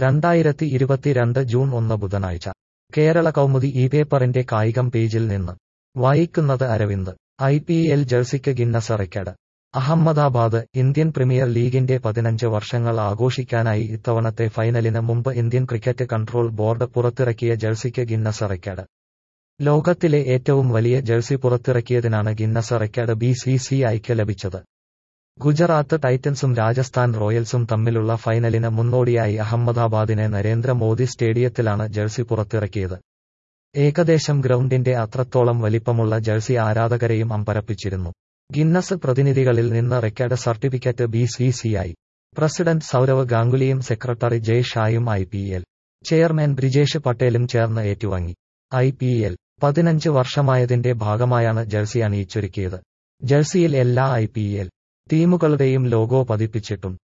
രണ്ടായിരത്തി ഇരുപത്തിരണ്ട് ജൂൺ ഒന്ന് ബുധനാഴ്ച കേരള കൗമുദി ഈ പേപ്പറിന്റെ കായികം പേജിൽ നിന്ന് വായിക്കുന്നത് അരവിന്ദ് ഐ പി എൽ ജേഴ്സിക്ക് Guinness record Ahmedabad Indian premier ലീഗിന്റെ പതിനഞ്ച് വർഷങ്ങൾ ആഘോഷിക്കാനായി ഇത്തവണത്തെ ഫൈനലിന് മുമ്പ് ഇന്ത്യൻ ക്രിക്കറ്റ് കൺട്രോൾ ബോർഡ് പുറത്തിറക്കിയ ജേഴ്സിക്ക് ഗിന്നസ് റെക്കോർഡ് ലോകത്തിലെ ഏറ്റവും വലിയ ജേഴ്സി പുറത്തിറക്കിയതിനാണ് Guinness record B C C ഐക്ക് ലഭിച്ചത് ഗുജറാത്ത് ടൈറ്റൻസും രാജസ്ഥാൻ റോയൽസും തമ്മിലുള്ള ഫൈനലിന് മുന്നോടിയായി അഹമ്മദാബാദിനെ നരേന്ദ്രമോദി സ്റ്റേഡിയത്തിലാണ് ജേഴ്സി പുറത്തിറക്കിയത് ഏകദേശം ഗ്രൗണ്ടിന്റെ അത്രത്തോളം വലിപ്പമുള്ള ജേഴ്സി ആരാധകരെയും അമ്പരപ്പിച്ചിരുന്നു ഗിന്നസ് പ്രതിനിധികളിൽ നിന്ന് record certificate B C C I president Sourav ഗാംഗുലിയും സെക്രട്ടറി ജയ് ഷായും I P L chairman Brijesh പട്ടേലും ചേർന്ന് ഏറ്റുവാങ്ങി ഐ പി എൽ പതിനഞ്ച് വർഷമായതിന്റെ ഭാഗമായാണ് ജേഴ്സി അണിയിച്ചൊരുക്കിയത് ജേഴ്സിയിൽ എല്ലാ ഐ പി എൽ ടീമുകളുടെയും ലോഗോ പതിപ്പിച്ചിട്ടുണ്ട്